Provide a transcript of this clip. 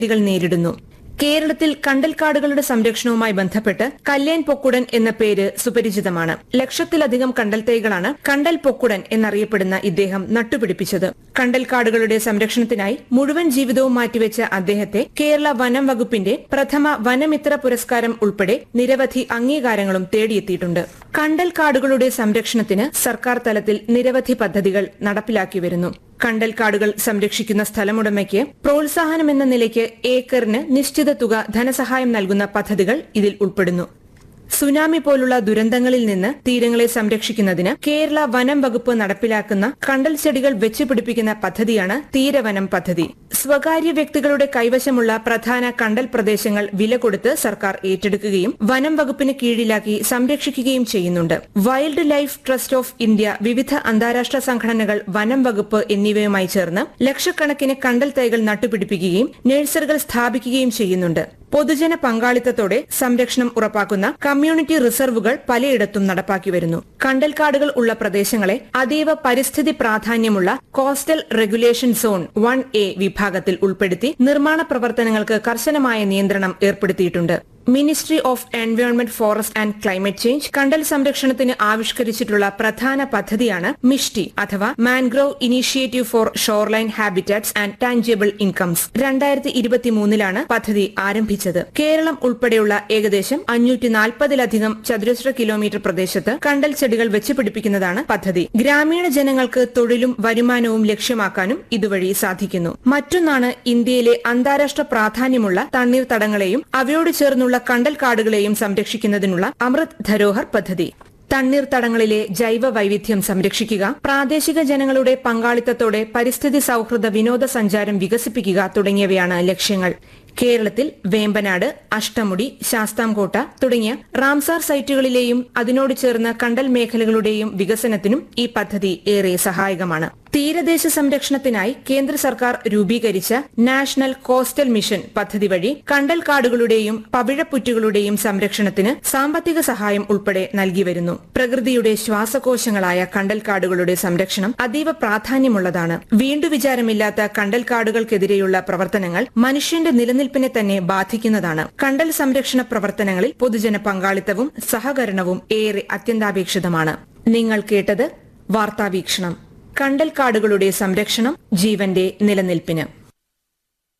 കൾ നേരിടുന്നു കേരളത്തിൽ കണ്ടൽക്കാടുകളുടെ സംരക്ഷണവുമായി ബന്ധപ്പെട്ട് കല്ലേൻ പൊക്കുടൻ എന്ന പേര് സുപരിചിതമാണ് ലക്ഷത്തിലധികം കണ്ടൽ തൈകളാണ് കണ്ടൽ പൊക്കുടൻ എന്നറിയപ്പെടുന്ന ഇദ്ദേഹം നട്ടുപിടിപ്പിച്ചത് കണ്ടൽക്കാടുകളുടെ സംരക്ഷണത്തിനായി മുഴുവൻ ജീവിതവും മാറ്റിവെച്ച അദ്ദേഹത്തെ കേരള വനം വകുപ്പിന്റെ പ്രഥമ വനമിത്ര പുരസ്കാരം ഉൾപ്പെടെ നിരവധി അംഗീകാരങ്ങളും തേടിയെത്തിയിട്ടുണ്ട് കണ്ടൽക്കാടുകളുടെ സംരക്ഷണത്തിന് സർക്കാർ തലത്തിൽ നിരവധി പദ്ധതികൾ നടപ്പിലാക്കി വരുന്നു കണ്ടൽക്കാടുകൾ സംരക്ഷിക്കുന്ന സ്ഥലമുടമയ്ക്ക് പ്രോത്സാഹനം എന്ന നിലയ്ക്ക് ഏക്കറിന് നിശ്ചിത തുക ധനസഹായം നൽകുന്ന പദ്ധതികൾ ഇതിൽ ഉൾപ്പെടുന്നു സുനാമി പോലുള്ള ദുരന്തങ്ങളിൽ നിന്ന് തീരങ്ങളെ സംരക്ഷിക്കുന്നതിന് കേരള വനം വകുപ്പ് നടപ്പിലാക്കുന്ന കണ്ടൽ ചെടികൾ വെച്ചുപിടിപ്പിക്കുന്ന പദ്ധതിയാണ് തീരവനം പദ്ധതി സ്വകാര്യ വ്യക്തികളുടെ കൈവശമുള്ള പ്രധാന കണ്ടൽ പ്രദേശങ്ങൾ വില കൊടുത്ത് സർക്കാർ ഏറ്റെടുക്കുകയും വനം വകുപ്പിന് കീഴിലാക്കി സംരക്ഷിക്കുകയും ചെയ്യുന്നുണ്ട് wildlife trust of India വിവിധ അന്താരാഷ്ട്ര സംഘടനകൾ വനം വകുപ്പ് എന്നിവയുമായി ചേർന്ന് ലക്ഷക്കണക്കിന് കണ്ടൽ തൈകൾ നട്ടുപിടിപ്പിക്കുകയും നഴ്സറികൾ സ്ഥാപിക്കുകയും ചെയ്യുന്നുണ്ട് പൊതുജന പങ്കാളിത്തത്തോടെ സംരക്ഷണം ഉറപ്പാക്കുന്ന കമ്മ്യൂണിറ്റി റിസർവുകൾ പലയിടത്തും നടപ്പാക്കി വരുന്നു കണ്ടൽക്കാടുകൾ ഉള്ള പ്രദേശങ്ങളെ അതീവ പരിസ്ഥിതി പ്രാധാന്യമുള്ള coastal regulation zone one A വിഭാഗത്തിൽ ഉൾപ്പെടുത്തി നിർമ്മാണ പ്രവർത്തനങ്ങൾക്ക് കർശനമായ നിയന്ത്രണം ഏർപ്പെടുത്തിയിട്ടുണ്ട് ministry of environment forest and climate change കണ്ടൽ സംരക്ഷണത്തിന് ആവിഷ്കരിച്ചിട്ടുള്ള പ്രധാന പദ്ധതിയാണ് മിഷ്ടി അഥവാ mangrove initiative for shoreline habitats and tangible incomes രണ്ടായിരത്തി ഇരുപത്തിമൂന്നിലാണ് പദ്ധതി ആരംഭിച്ചത് കേരളം ഉൾപ്പെടെയുള്ള ഏകദേശം അഞ്ഞൂറ്റി നാൽപ്പതിലധികം ചതുരശ്ര കിലോമീറ്റർ പ്രദേശത്ത് കണ്ടൽ ചെടികൾ വെച്ചുപിടിപ്പിക്കുന്നതാണ് പദ്ധതി ഗ്രാമീണ ജനങ്ങൾക്ക് തൊഴിലും വരുമാനവും ലക്ഷ്യമാക്കാനും ഇതുവഴി സാധിക്കുന്നു മറ്റൊന്നാണ് ഇന്ത്യയിലെ അന്താരാഷ്ട്ര പ്രാധാന്യമുള്ള തണ്ണീർത്തടങ്ങളെയും അവയോട് ചേർന്നുള്ള കണ്ടൽക്കാടുകളെയും സംരക്ഷിക്കുന്നതിനുള്ള അമൃത് ധരോഹർ പദ്ധതി തണ്ണീർത്തടങ്ങളിലെ ജൈവ വൈവിധ്യം സംരക്ഷിക്കുക പ്രാദേശിക ജനങ്ങളുടെ പങ്കാളിത്തത്തോടെ പരിസ്ഥിതി സൌഹൃദ വിനോദസഞ്ചാരം വികസിപ്പിക്കുക തുടങ്ങിയവയാണ് ലക്ഷ്യങ്ങൾ കേരളത്തിൽ വേമ്പനാട് അഷ്ടമുടി ശാസ്താംകോട്ട തുടങ്ങിയ റാംസാർ സൈറ്റുകളിലെയും അതിനോട് ചേർന്ന കണ്ടൽ മേഖലകളുടെയും വികസനത്തിനും ഈ പദ്ധതി ഏറെ സഹായകമാണ് തീരദേശ സംരക്ഷണത്തിനായി കേന്ദ്ര സർക്കാർ രൂപീകരിച്ച നാഷണൽ കോസ്റ്റൽ മിഷൻ പദ്ധതി വഴി കണ്ടൽ കാടുകളുടെയും പവിഴപ്പുറ്റുകളുടെയും സംരക്ഷണത്തിന് സാമ്പത്തിക സഹായം ഉൾപ്പെടെ നൽകി വരുന്നു പ്രകൃതിയുടെ ശ്വാസകോശങ്ങളായ കണ്ടൽക്കാടുകളുടെ സംരക്ഷണം അതീവ പ്രാധാന്യമുള്ളതാണ് വീണ്ടുവിചാരമില്ലാത്ത കണ്ടൽക്കാടുകൾക്കെതിരെയുള്ള പ്രവർത്തനങ്ങൾ മനുഷ്യന്റെ നിലനിൽപ്പിനെ തന്നെ ബാധിക്കുന്നതാണ് കണ്ടൽ സംരക്ഷണ പ്രവർത്തനങ്ങളിൽ പൊതുജന പങ്കാളിത്തവും സഹകരണവും ഏറെ അത്യന്താപേക്ഷിതമാണ് നിങ്ങൾ കേട്ടത് വാർത്താവീക്ഷണം കണ്ടൽക്കാടുകളുടെ സംരക്ഷണം ജീവന്റെ നിലനിൽപ്പിന്